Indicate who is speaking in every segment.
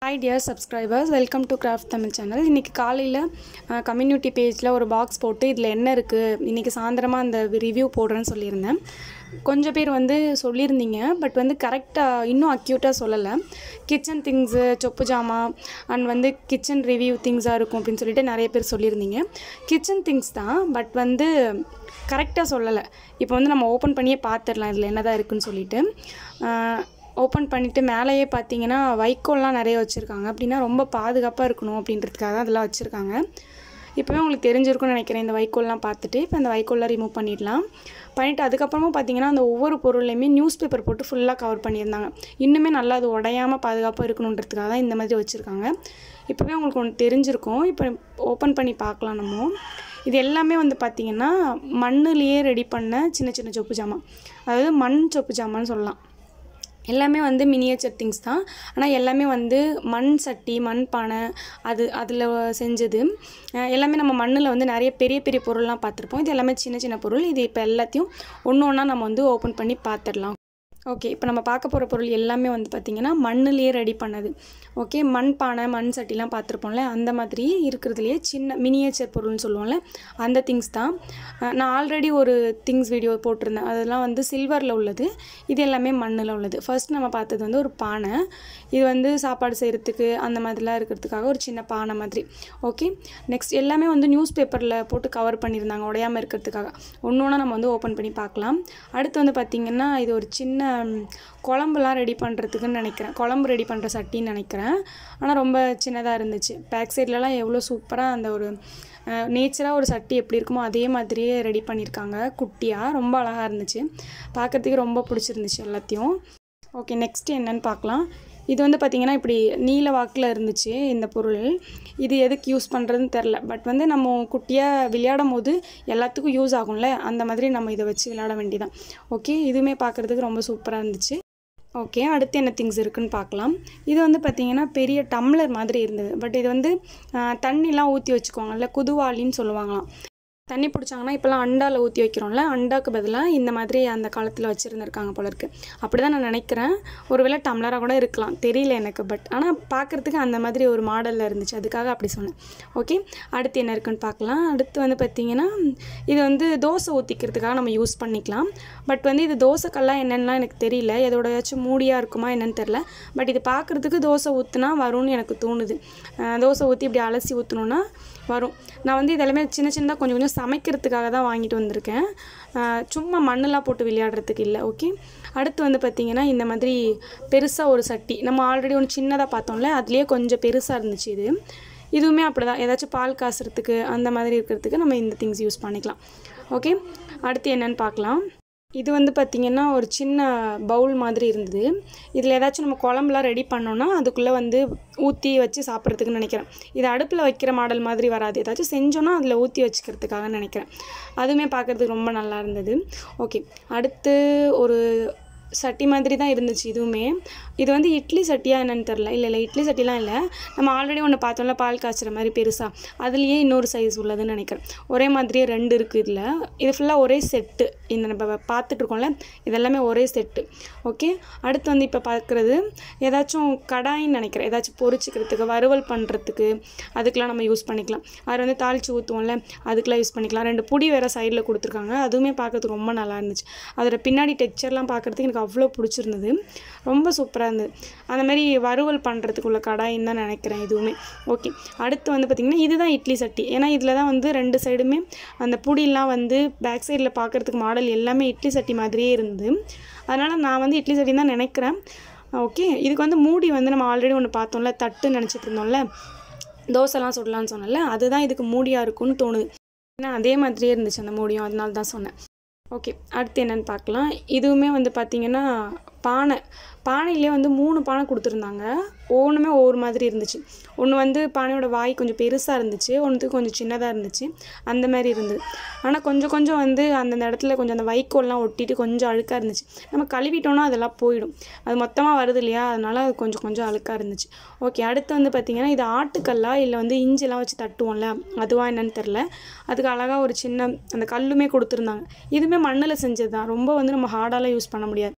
Speaker 1: hi dear subscribers welcome to craft Tamil channel இன்றைக்கி காலையில் community பேஜில் ஒரு பாக்ஸ் போட்டு இதில் என்ன இருக்குது இன்றைக்கி சாயந்தரமாக அந்த ரிவ்யூ போடுறேன்னு சொல்லியிருந்தேன் கொஞ்சம் பேர் வந்து சொல்லியிருந்தீங்க பட் வந்து கரெக்டாக இன்னும் அக்யூட்டாக சொல்லலை கிச்சன் திங்ஸு சொப்பு ஜாமா அண்ட் வந்து கிச்சன் ரிவ்யூ திங்ஸாக இருக்கும் அப்படின்னு சொல்லிட்டு நிறைய பேர் சொல்லியிருந்தீங்க கிச்சன் திங்ஸ் தான் பட் வந்து கரெக்டாக சொல்லலை இப்போ வந்து நம்ம ஓப்பன் பண்ணியே பார்த்துடலாம் இதில் என்னதான் இருக்குன்னு சொல்லிட்டு ஓப்பன் பண்ணிவிட்டு மேலேயே பார்த்தீங்கன்னா வைக்கோல்லாம் நிறைய வச்சுருக்காங்க அப்படின்னா ரொம்ப பாதுகாப்பாக இருக்கணும் அப்படின்றதுக்காக தான் அதெல்லாம் வச்சுருக்காங்க இப்போவே உங்களுக்கு தெரிஞ்சிருக்கும்னு நினைக்கிறேன் இந்த வைக்கோல்லாம் பார்த்துட்டு இப்போ அந்த வைக்கோல்லாம் ரிமூவ் பண்ணிடலாம் பண்ணிவிட்டு அதுக்கப்புறமா பார்த்தீங்கன்னா அந்த ஒவ்வொரு பொருள்லையுமே நியூஸ் பேப்பர் போட்டு ஃபுல்லாக கவர் பண்ணியிருந்தாங்க இன்னுமே நல்லா அது உடையாமல் பாதுகாப்பாக இருக்கணுன்றதுக்காக தான் இந்த மாதிரி வச்சுருக்காங்க இப்போவே உங்களுக்கு ஒன்று தெரிஞ்சிருக்கும் இப்போ ஓப்பன் பண்ணி பார்க்கலாம் நம்ம இது எல்லாமே வந்து பார்த்திங்கன்னா மண்ணுலேயே ரெடி பண்ண சின்ன சின்ன சொப்பு ஜாமான் அதாவது மண் சொப்பு ஜாமான்னு சொல்லலாம் எல்லாமே வந்து மினியேச்சர் திங்ஸ் தான் ஆனால் எல்லாமே வந்து மண் சட்டி மண் பானை அது அதில் செஞ்சது அஹ் எல்லாமே நம்ம மண்ணில் வந்து நிறைய பெரிய பெரிய பொருள்லாம் பார்த்துருப்போம் இது எல்லாமே சின்ன சின்ன பொருள் இது இப்போ எல்லாத்தையும் ஒன்று ஒன்றா நம்ம வந்து ஓப்பன் பண்ணி பார்த்துடலாம் ஓகே இப்போ நம்ம பார்க்க போகிற பொருள் எல்லாமே வந்து பார்த்திங்கன்னா மண்ணுலேயே ரெடி பண்ணது ஓகே மண் பானை மண் சட்டிலாம் பார்த்துருப்போம்ல அந்த மாதிரி இருக்கிறதுலையே சின்ன மினியேச்சர் பொருள்னு சொல்லுவோம்ல அந்த திங்ஸ் தான் அஹ் நான் ஆல்ரெடி ஒரு திங்ஸ் வீடியோ போட்டிருந்தேன் அதெல்லாம் வந்து சில்வரில் உள்ளது இது எல்லாமே மண்ணில் உள்ளது ஃபர்ஸ்ட் நம்ம பார்த்தது வந்து ஒரு பானை இது வந்து சாப்பாடு செய்கிறதுக்கு அந்த மாதிரிலாம் இருக்கிறதுக்காக ஒரு சின்ன பானை மாதிரி ஓகே நெக்ஸ்ட் எல்லாமே வந்து நியூஸ் பேப்பரில் போட்டு கவர் பண்ணியிருந்தாங்க உடையாமல் இருக்கிறதுக்காக ஒன்று ஒன்றா நம்ம வந்து ஓப்பன் பண்ணி பார்க்கலாம் அடுத்து வந்து பார்த்திங்கன்னா இது ஒரு சின்ன ம், குழம்புலாம் ரெடி பண்ணுறதுக்குன்னு நினைக்கிறேன் குழம்பு ரெடி பண்ணுற சட்டின்னு நினைக்கிறேன் ஆனால் ரொம்ப சின்னதாக இருந்துச்சு பேக் சைட்லலாம் எவ்வளோ சூப்பராக அந்த ஒரு நேச்சராக ஒரு சட்டி எப்படி இருக்குமோ அதே மாதிரியே ரெடி பண்ணியிருக்காங்க குட்டியாக ரொம்ப அழகாக இருந்துச்சு பார்க்குறதுக்கு ரொம்ப பிடிச்சிருந்துச்சு எல்லாத்தையும் ஓகே நெக்ஸ்ட் என்னன்னு பார்க்கலாம் இது வந்து பார்த்திங்கன்னா இப்படி நீல வாக்கில் இருந்துச்சு இந்த பொருள் இது எதுக்கு யூஸ் பண்ணுறதுன்னு தெரில பட் வந்து நம்ம குட்டியாக விளையாடும் போது எல்லாத்துக்கும் யூஸ் ஆகும்ல அந்த மாதிரி நம்ம இதை வச்சு விளையாட வேண்டியதான் ஓகே இதுவுமே பார்க்குறதுக்கு ரொம்ப சூப்பராக இருந்துச்சு ஓகே அடுத்து என்ன திங்ஸ் இருக்குன்னு பார்க்கலாம் இது வந்து பார்த்திங்கன்னா பெரிய டம்ளர் மாதிரி இருந்தது பட் இது வந்து ஆஹ், தண்ணிலாம் ஊற்றி வச்சுக்குவாங்கல்ல குதுவாளின்னு சொல்லுவாங்களாம் தண்ணி பிடிச்சாங்கன்னா இப்போலாம் அண்டாவில் ஊற்றி வைக்கிறோம்ல அண்டாக்கு பதிலாக இந்த மாதிரி அந்த காலத்தில் வச்சுருந்துருக்காங்க போல இருக்கு அப்படி தான் நான் நினைக்கிறேன் ஒருவேளை டம்ளராக கூட இருக்கலாம் தெரியல எனக்கு பட் ஆனால் பார்க்குறதுக்கு அந்த மாதிரி ஒரு மாடலில் இருந்துச்சு அதுக்காக அப்படி சொன்னேன் ஓகே அடுத்து என்ன இருக்குன்னு பார்க்கலாம் அடுத்து வந்து பார்த்திங்கன்னா இது வந்து தோசை ஊற்றிக்கிறதுக்காக நம்ம யூஸ் பண்ணிக்கலாம் பட் வந்து இது தோசைக்கல்லாம் என்னென்னலாம் எனக்கு தெரியல எதோடயாச்சும் மூடியாக இருக்குமா என்னன்னு தெரில பட் இது பார்க்குறதுக்கு தோசை ஊற்றுனா வரும்னு எனக்கு தோணுது அஹ் தோசை ஊற்றி இப்படி அலசி ஊற்றணுன்னா வரும் நான் வந்து இதெல்லாமே சின்ன சின்னதாக கொஞ்சம் கொஞ்சம் சமைக்கிறதுக்காக தான் வாங்கிட்டு வந்திருக்கேன் அஹ் சும்மா மண்ணெல்லாம் போட்டு விளையாடுறதுக்கு இல்லை ஓகே அடுத்து வந்து பார்த்திங்கன்னா இந்த மாதிரி பெருசாக ஒரு சட்டி நம்ம ஆல்ரெடி ஒன்று சின்னதாக பார்த்தோம்ல அதுலேயே கொஞ்சம் பெருசாக இருந்துச்சு இது இதுவுமே அப்படி தான் ஏதாச்சும் பால் காசுறதுக்கு அந்த மாதிரி இருக்கிறதுக்கு நம்ம இந்த திங்ஸ் யூஸ் பண்ணிக்கலாம் ஓகே அடுத்து என்னன்னு பார்க்கலாம் இது வந்து பார்த்திங்கன்னா ஒரு சின்ன பவுல் மாதிரி இருந்தது இதில் ஏதாச்சும் நம்ம குழம்புலாம் ரெடி பண்ணோன்னா அதுக்குள்ளே வந்து ஊற்றி வச்சு சாப்பிட்றதுக்குன்னு நினைக்கிறேன் இது அடுப்பில் வைக்கிற மாடல் மாதிரி வராது ஏதாச்சும் செஞ்சோன்னா அதில் ஊற்றி வச்சுக்கிறதுக்காக நினைக்கிறேன் அதுவுமே பார்க்குறதுக்கு ரொம்ப நல்லா இருந்தது ஓகே அடுத்து ஒரு சட்டி மாதிரி தான் இருந்துச்சு இதுவுமே இது வந்து இட்லி சட்டியா என்னன்னு தெரில இல்லை இல்லை இட்லி சட்டிலாம் இல்லை நம்ம ஆல்ரெடி ஒன்று பார்த்தோம்ல பால் காய்ச்சுற மாதிரி பெருசாக அதுலேயே இன்னொரு சைஸ் உள்ளதுன்னு நினைக்கிறேன் ஒரே மாதிரியே ரெண்டு இருக்குது இதில் இது ஃபுல்லாக ஒரே செட்டு இந்த நம்ம பார்த்துட்டு இருக்கோம்ல இதெல்லாமே ஒரே செட்டு ஓகே அடுத்து வந்து இப்போ பார்க்குறது ஏதாச்சும் கடாயின்னு நினைக்கிறேன் ஏதாச்சும் பொரிச்சிக்கிறதுக்கு வறுவல் பண்ணுறதுக்கு அதுக்கெலாம் நம்ம யூஸ் பண்ணிக்கலாம் அது வந்து தாளித்து ஊற்றுவோம்ல அதுக்கெலாம் யூஸ் பண்ணிக்கலாம் ரெண்டு புடி வேறு சைடில் கொடுத்துருக்காங்க அதுவுமே பார்க்கறதுக்கு ரொம்ப நல்லா இருந்துச்சு அதோட பின்னாடி டெக்ஸ்சர்லாம் பார்க்குறதுக்கு எனக்கு அவ்வளோ பிடிச்சிருந்தது ரொம்ப சூப்பராக இருந்தது அந்த மாதிரி வறுவல் பண்ணுறதுக்கு உள்ள கடாயின்னு தான் நினைக்கிறேன் இதுவுமே ஓகே அடுத்து வந்து பார்த்திங்கன்னா இதுதான் இட்லி சட்டி ஏன்னா இதில் தான் வந்து ரெண்டு சைடுமே அந்த புடிலாம் வந்து பேக் சைடில் பார்க்குறதுக்கு மாடல் எல்லாமே இட்லி சட்டி மாதிரியே இருந்தது அதனால் நான் வந்து இட்லி சட்டி தான் நினைக்கிறேன் ஓகே இதுக்கு வந்து மூடி வந்து நம்ம ஆல்ரெடி ஒன்று பார்த்தோம்ல தட்டுன்னு நினச்சிட்டு இருந்தோம்ல தோசைலாம் சுடலான்னு சொன்னேன்ல அதுதான் இதுக்கு மூடியாக இருக்கும்னு தோணுது ஏன்னா அதே மாதிரியே இருந்துச்சு அந்த மூடியும் அதனால தான் சொன்னேன் ஓகே அடுத்து என்னன்னு பார்க்கலாம் இதுவுமே வந்து பார்த்திங்கன்னா பானை பானையிலே வந்து மூணு பானை கொடுத்துருந்தாங்க ஒவ்வொன்றுமே ஒவ்வொரு மாதிரி இருந்துச்சு ஒன்று வந்து பானையோட வாய் கொஞ்சம் பெருசாக இருந்துச்சு ஒன்றுக்கு கொஞ்சம் சின்னதாக இருந்துச்சு அந்த மாதிரி இருந்தது ஆனால் கொஞ்சம் கொஞ்சம் வந்து அந்தந்த இடத்துல கொஞ்சம் அந்த வைக்கோல்லாம் ஒட்டிட்டு கொஞ்சம் அழுக்காக இருந்துச்சு நம்ம கழுவிட்டோம்னா அதெல்லாம் போயிடும் அது மொத்தமாக வருது இல்லையா அதனால அது கொஞ்சம் கொஞ்சம் அழுக்காக இருந்துச்சு ஓகே அடுத்து வந்து பார்த்திங்கன்னா இது ஆட்டுக்கல்லா இல்லை வந்து இஞ்சிலாம் வச்சு தட்டுவோம்ல அதுவா என்னன்னு தெரில அதுக்கு அழகாக ஒரு சின்ன அந்த கல்லுமே கொடுத்துருந்தாங்க இதுவுமே மண்ணில் செஞ்சது தான் ரொம்ப வந்து நம்ம ஹார்டாலாம் யூஸ் பண்ண முடியாது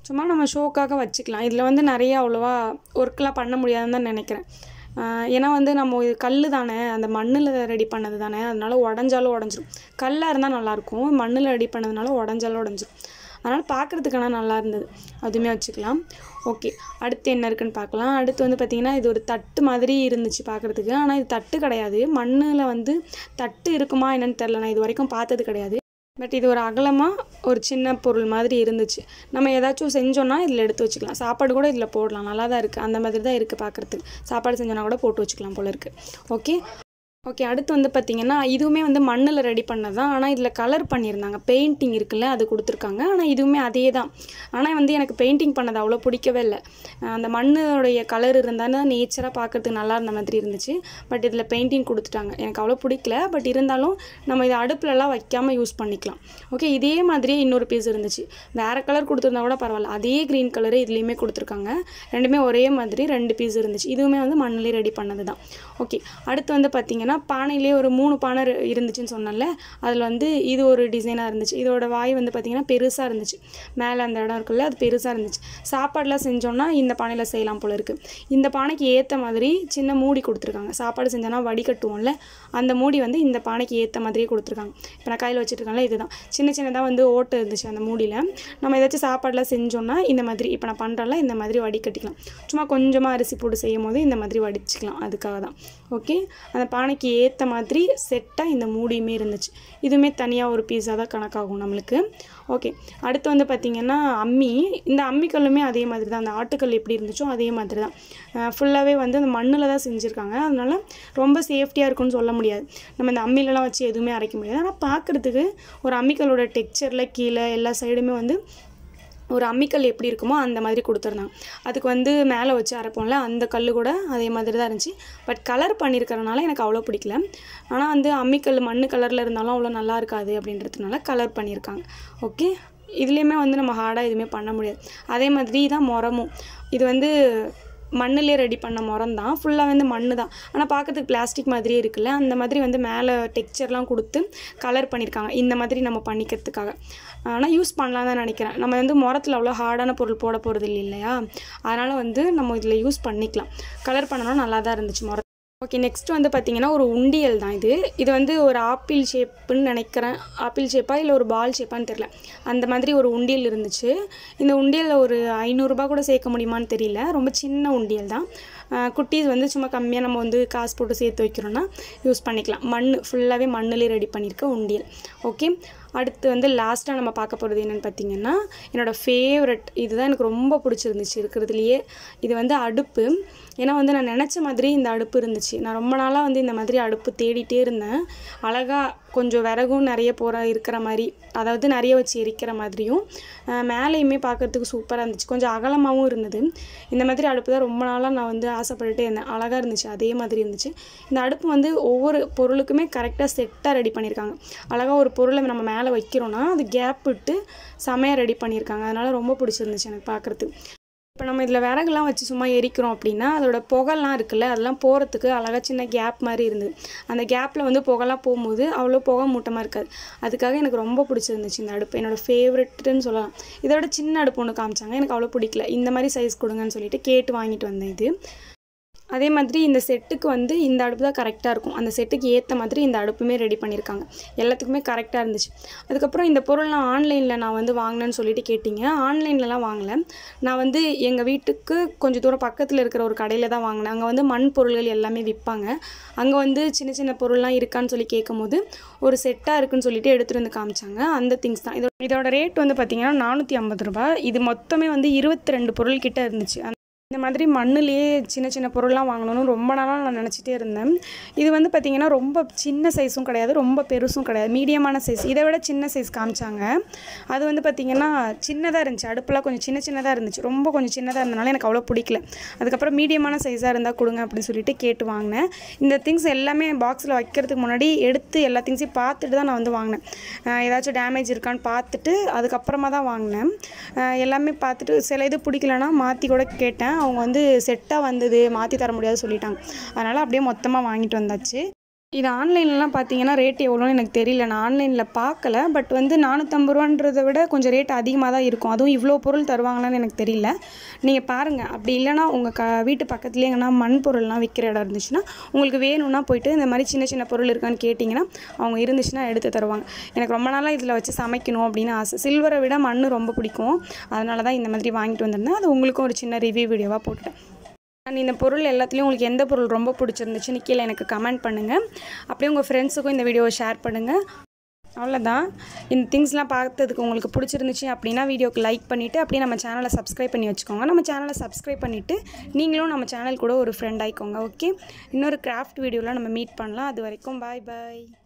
Speaker 1: சும்மா நம்ம ஷோக்காக வச்சுக்கலாம் இதில் வந்து நிறைய அவ்வளோவா ஒர்க்லாம் பண்ண முடியாதுன்னு தான் நினைக்கிறேன் ஆஹ் ஏன்னா வந்து நம்ம இது கல் தானே அந்த மண்ணில் ரெடி பண்ணது தானே அதனால உடஞ்சாலும் உடஞ்சிரும் கல்லாக இருந்தால் நல்லாயிருக்கும் மண்ணில் ரெடி பண்ணதுனால உடஞ்சாலும் உடஞ்சிரும் அதனால் பார்க்குறதுக்கு ஆனால் நல்லா இருந்தது அதுவுமே வச்சுக்கலாம் ஓகே அடுத்து என்ன இருக்குன்னு பார்க்கலாம் அடுத்து வந்து பார்த்திங்கன்னா இது ஒரு தட்டு மாதிரி இருந்துச்சு பார்க்குறதுக்கு ஆனால் இது தட்டு கிடையாது மண்ணில் வந்து தட்டு இருக்குமா என்னன்னு தெரில நான் இது வரைக்கும் பார்த்தது கிடையாது பட் இது ஒரு அகலமாக ஒரு சின்ன பொருள் மாதிரி இருந்துச்சு நம்ம ஏதாச்சும் செஞ்சோன்னா இதில் எடுத்து வச்சுக்கலாம் சாப்பாடு கூட இதில் போடலாம் நல்லா தான் இருக்குது அந்த மாதிரி தான் இருக்குது பார்க்குறதுக்கு சாப்பாடு செஞ்சோன்னா கூட போட்டு வச்சுக்கலாம் போல இருக்குது ஓகே ஓகே அடுத்து வந்து பார்த்திங்கன்னா இதுவுமே வந்து மண்ணில் ரெடி பண்ணது தான் ஆனால் இதில் கலர் பண்ணியிருந்தாங்க பெயிண்டிங் இருக்குல்ல அது கொடுத்துருக்காங்க ஆனால் இதுவுமே அதே தான் ஆனால் வந்து எனக்கு பெயிண்டிங் பண்ணது அவ்வளோ பிடிக்கவே இல்லை அஹ் அந்த மண்ணுடைய கலர் இருந்தாலும் நேச்சராக பார்க்குறதுக்கு நல்லா இருந்த மாதிரி இருந்துச்சு பட் இதில் பெயிண்டிங் கொடுத்துட்டாங்க எனக்கு அவ்வளோ பிடிக்கல பட் இருந்தாலும் நம்ம இதை அடுப்புலலாம் வைக்காமல் யூஸ் பண்ணிக்கலாம் ஓகே இதே மாதிரியே இன்னொரு பீஸ் இருந்துச்சு வேறு கலர் கொடுத்துருந்தா கூட பரவாயில்ல அதே க்ரீன் கலரு இதுலேயுமே கொடுத்துருக்காங்க ரெண்டுமே ஒரே மாதிரி ரெண்டு பீஸ் இருந்துச்சு இதுவுமே வந்து மண்ணிலே ரெடி பண்ணது தான் ஓகே அடுத்து வந்து பார்த்திங்கன்னா பானையிலே ஒரு மூணு பானை இரு- இருந்துச்சுன்னு சொன்னேன்ல அதில் வந்து இது ஒரு டிசைனாக இருந்துச்சு இதோட வாய் வந்து பார்த்திங்கன்னா பெருசாக இருந்துச்சு மேலே அந்த இடம் இருக்குல்ல அது பெருசாக இருந்துச்சு சாப்பாடுலாம் செஞ்சோன்னா இந்த பானையில் செய்யலாம் போல இருக்குது இந்த பானைக்கு ஏற்ற மாதிரி சின்ன மூடி கொடுத்துருக்காங்க சாப்பாடு செஞ்சோன்னா வடிகட்டுவோம்ல அந்த மூடி வந்து இந்த பானைக்கு ஏற்ற மாதிரியே கொடுத்துருக்காங்க இப்போ நான் கையில் வச்சுருக்கேன்ல இதுதான் சின்ன சின்னதாக வந்து ஓட்டை இருந்துச்சு அந்த மூடியில் நம்ம ஏதாச்சும் சாப்பாடுலாம் செஞ்சோன்னா இந்த மாதிரி இப்போ நான் பண்ணுறேன்ல இந்த மாதிரி வடிகட்டிக்கலாம் சும்மா கொஞ்சமாக அரிசி போட்டு செய்யும் போது இந்த மாதிரி வடிச்சுக்கலாம் அதுக்காக தான் ஓகே அந்த பானைக்கு ஏற்ற மாதிரி செட்டாக இந்த மூடியுமே இருந்துச்சு இதுவுமே தனியாக ஒரு பீஸாக தான் கணக்காகும் நம்மளுக்கு ஓகே அடுத்து வந்து பார்த்திங்கன்னா அம்மி இந்த அம்மிக்கல்லுமே அதே மாதிரி தான் அந்த ஆட்டுக்கல் எப்படி இருந்துச்சோ அதே மாதிரி தான் ஃபுல்லாகவே வந்து அந்த மண்ணில் தான் செஞ்சுருக்காங்க அதனால ரொம்ப சேஃப்டியாக இருக்கும்னு சொல்ல முடியாது நம்ம இந்த அம்மிலலாம் வச்சு எதுவுமே அரைக்க முடியாது ஆனால் பார்க்குறதுக்கு ஒரு அம்மிக்கல்லோட டெக்ஸ்சரில் கீழே எல்லா சைடுமே வந்து ஒரு அம்மிக்கல் எப்படி இருக்குமோ அந்த மாதிரி கொடுத்துருந்தாங்க அதுக்கு வந்து மேலே வச்சு அரைப்போம்ல அந்த கல் கூட அதே மாதிரி தான் இருந்துச்சு பட் கலர் பண்ணியிருக்கறனால எனக்கு அவ்வளோ பிடிக்கல ஆனால் வந்து அம்மிக்கல் மண் கலரில் இருந்தாலும் அவ்வளோ நல்லா இருக்காது அப்படின்றதுனால கலர் பண்ணியிருக்காங்க ஓகே இதுலேயுமே வந்து நம்ம ஹார்டாக எதுவுமே பண்ண முடியாது அதே மாதிரி தான் முறமும் இது வந்து மண்ணிலே ரெடி பண்ண முறம் தான் ஃபுல்லாக வந்து மண்ணு தான் ஆனால் பார்க்கறதுக்கு பிளாஸ்டிக் மாதிரியே இருக்குல்ல அந்த மாதிரி வந்து மேலே டெக்ஸ்சர்லாம் கொடுத்து கலர் பண்ணியிருக்காங்க இந்த மாதிரி நம்ம பண்ணிக்கிறதுக்காக ஆனால் யூஸ் பண்ணலாம் தான் நினைக்கிறேன் நம்ம வந்து முறத்தில் அவ்வளோ ஹார்டான பொருள் போட போகிறது இல்லை இல்லையா அதனால் வந்து நம்ம இதில் யூஸ் பண்ணிக்கலாம் கலர் பண்ணணும் நல்லா தான் இருந்துச்சு முற ஓகே நெக்ஸ்ட் வந்து பார்த்திங்கன்னா ஒரு உண்டியல் தான் இது இது வந்து ஒரு ஆப்பிள் ஷேப்புன்னு நினைக்கிறேன் ஆப்பிள் ஷேப்பா இல்லை ஒரு பால் ஷேப்பான்னு தெரில அந்த மாதிரி ஒரு உண்டியல் இருந்துச்சு இந்த உண்டியலில் ஒரு ஐநூறுரூபா கூட சேர்க்க முடியுமான்னு தெரியல ரொம்ப சின்ன உண்டியல் தான் குட்டீஸ் வந்து சும்மா கம்மியாக நம்ம வந்து காசு போட்டு சேர்த்து வைக்கிறோன்னா யூஸ் பண்ணிக்கலாம் மண் ஃபுல்லாகவே மண்ணிலே ரெடி பண்ணியிருக்க உண்டியல் ஓகே அடுத்து வந்து லாஸ்ட்டாக நம்ம பார்க்க போகிறது என்னென்னு பார்த்தீங்கன்னா என்னோடய ஃபேவரட் இதுதான் எனக்கு ரொம்ப பிடிச்சிருந்துச்சு இருக்கிறதுலையே இது வந்து அடுப்பு ஏன்னா வந்து நான் நினச்ச மாதிரி இந்த அடுப்பு இருந்துச்சு நான் ரொம்ப நாளாக வந்து இந்த மாதிரி அடுப்பு தேடிட்டே இருந்தேன் அழகாக கொஞ்சம் விறகும் நிறைய போகிற இருக்கிற மாதிரி அதாவது நிறைய வச்சு எரிக்கிற மாதிரியும் அஹ் மேலேயுமே பார்க்கறதுக்கு சூப்பராக இருந்துச்சு கொஞ்சம் அகலமாகவும் இருந்தது இந்த மாதிரி அடுப்பு தான் ரொம்ப நாளாக நான் வந்து ஆசைப்பட்டுட்டே இருந்தேன் அழகாக இருந்துச்சு அதே மாதிரி இருந்துச்சு இந்த அடுப்பு வந்து ஒவ்வொரு பொருளுக்குமே கரெக்டாக செட்டாக ரெடி பண்ணியிருக்காங்க அழகாக ஒரு பொருளை நம்ம மேலே வைக்கிறோன்னா அது கேப் விட்டு செமையாக ரெடி பண்ணியிருக்காங்க அதனால் ரொம்ப பிடிச்சிருந்துச்சு எனக்கு பார்க்குறதுக்கு இப்போ நம்ம இதில் விறகுலாம் வச்சு சும்மா எரிக்கிறோம் அப்படின்னா அதோட புகைலாம் இருக்குல்ல அதெல்லாம் போகிறதுக்கு அழகாக சின்ன கேப் மாதிரி இருந்தது அந்த கேப்பில் வந்து புகைலாம் போகும்போது அவ்வளோ புகை மூட்டமாக இருக்காது அதுக்காக எனக்கு ரொம்ப பிடிச்சிருந்துச்சு இந்த அடுப்பு என்னோடய ஃபேவரெட்டுன்னு சொல்லலாம் இதோட சின்ன அடுப்பு ஒன்று காமிச்சாங்க எனக்கு அவ்வளோ பிடிக்கல இந்த மாதிரி சைஸ் கொடுங்கன்னு சொல்லிட்டு கேட்டு வாங்கிட்டு வந்தேன் இது அதே மாதிரி இந்த செட்டுக்கு வந்து இந்த அடுப்பு தான் கரெக்டாக இருக்கும் அந்த செட்டுக்கு ஏற்ற மாதிரி இந்த அடுப்புமே ரெடி பண்ணியிருக்காங்க எல்லாத்துக்குமே கரெக்டாக இருந்துச்சு அதுக்கப்புறம் இந்த பொருள் நான் ஆன்லைனில் நான் வந்து வாங்கினேன்னு சொல்லிட்டு கேட்டிங்க ஆன்லைன்லலாம் வாங்கலை நான் வந்து எங்கள் வீட்டுக்கு கொஞ்சம் தூரம் பக்கத்தில் இருக்கிற ஒரு கடையில் தான் வாங்கினேன் அங்கே வந்து மண் பொருள்கள் எல்லாமே விற்பாங்க அங்கே வந்து சின்ன சின்ன பொருள்லாம் இருக்கான்னு சொல்லி கேட்கும்போது ஒரு செட்டாக இருக்குன்னு சொல்லிட்டு எடுத்துகிட்டு வந்து காமிச்சாங்க அந்த திங்ஸ் தான் இதோட இதோட ரேட் வந்து பார்த்திங்கன்னா நானூற்றி ஐம்பது ரூபாய் இது மொத்தமே வந்து இருபத்தி ரெண்டு பொருள் கிட்ட இருந்துச்சு இந்த மாதிரி மண்ணுலேயே சின்ன சின்ன பொருள்லாம் வாங்கணும்னு ரொம்ப நாளாக நான் நினச்சிட்டே இருந்தேன் இது வந்து பார்த்திங்கன்னா ரொம்ப சின்ன சைஸும் கிடையாது ரொம்ப பெருசும் கிடையாது மீடியமான சைஸ் இதை விட சின்ன சைஸ் காமிச்சாங்க அது வந்து பார்த்திங்கன்னா சின்னதாக இருந்துச்சு அடுப்பெல்லாம் கொஞ்சம் சின்ன சின்னதாக இருந்துச்சு ரொம்ப கொஞ்சம் சின்னதாக இருந்தனால எனக்கு அவ்வளோ பிடிக்கல அதுக்கப்புறம் மீடியமான சைஸாக இருந்தால் கொடுங்க அப்படின்னு சொல்லிட்டு கேட்டு வாங்கினேன் இந்த திங்ஸ் எல்லாமே பாக்ஸில் வைக்கிறதுக்கு முன்னாடி எடுத்து எல்லா திங்ஸையும் பார்த்துட்டு தான் நான் வந்து வாங்கினேன் அஹ் ஏதாச்சும் டேமேஜ் இருக்கான்னு பார்த்துட்டு அதுக்கப்புறமா தான் வாங்கினேன் அஹ் எல்லாமே பார்த்துட்டு சில இது பிடிக்கலனா மாற்றி கூட கேட்டேன் அவங்க வந்து செட்டாக வந்தது மாற்றி தர முடியாது சொல்லிட்டாங்க அதனால் அப்படியே மொத்தமாக வாங்கிட்டு வந்தாச்சு இது ஆன்லைன்லலாம் பார்த்தீங்கன்னா ரேட் எவ்வளோன்னு எனக்கு தெரியல நான் ஆன்லைனில் பார்க்கல பட் வந்து நானூற்றம்பது ரூபான்றதை விட கொஞ்சம் ரேட் அதிகமாக தான் இருக்கும் அதுவும் இவ்வளோ பொருள் தருவாங்களான்னு எனக்கு தெரியல நீங்கள் பாருங்கள் அப்படி இல்லைனா உங்கள் க வீட்டு பக்கத்துலேயே எங்கன்னா மண் பொருள்லாம் விற்கிற இடம் இருந்துச்சுன்னா உங்களுக்கு வேணும்னா போயிட்டு இந்த மாதிரி சின்ன சின்ன பொருள் இருக்கான்னு கேட்டிங்கன்னா அவங்க இருந்துச்சுன்னா எடுத்து தருவாங்க எனக்கு ரொம்ப நாளாக இதில் வச்சு சமைக்கணும் அப்படின்னு ஆசை சில்வரை விட மண் ரொம்ப பிடிக்கும் அதனால தான் இந்த மாதிரி வாங்கிட்டு வந்திருந்தேன் அது உங்களுக்கும் ஒரு சின்ன ரிவ்யூ வீடியோவாக போட்டுட்டேன் அண்ட் இந்த பொருள் எல்லாத்துலேயும் உங்களுக்கு எந்த பொருள் ரொம்ப பிடிச்சிருந்துச்சுன்னு கீழே எனக்கு கமெண்ட் பண்ணுங்கள் அப்படியே உங்கள் ஃப்ரெண்ட்ஸுக்கும் இந்த வீடியோவை ஷேர் பண்ணுங்கள் அவ்வளோதான் இந்த திங்ஸ்லாம் பார்த்ததுக்கு உங்களுக்கு பிடிச்சிருந்துச்சு அப்படின்னா வீடியோக்கு லைக் பண்ணிவிட்டு அப்படியே நம்ம சேனலை சப்ஸ்கிரைப் பண்ணி வச்சுக்கோங்க நம்ம சேனலை சப்ஸ்கிரைப் பண்ணிவிட்டு நீங்களும் நம்ம சேனல் கூட ஒரு ஃப்ரெண்ட் ஆயிக்கோங்க ஓகே இன்னொரு கிராஃப்ட் வீடியோவில் நம்ம மீட் பண்ணலாம் அது வரைக்கும் பாய் பாய்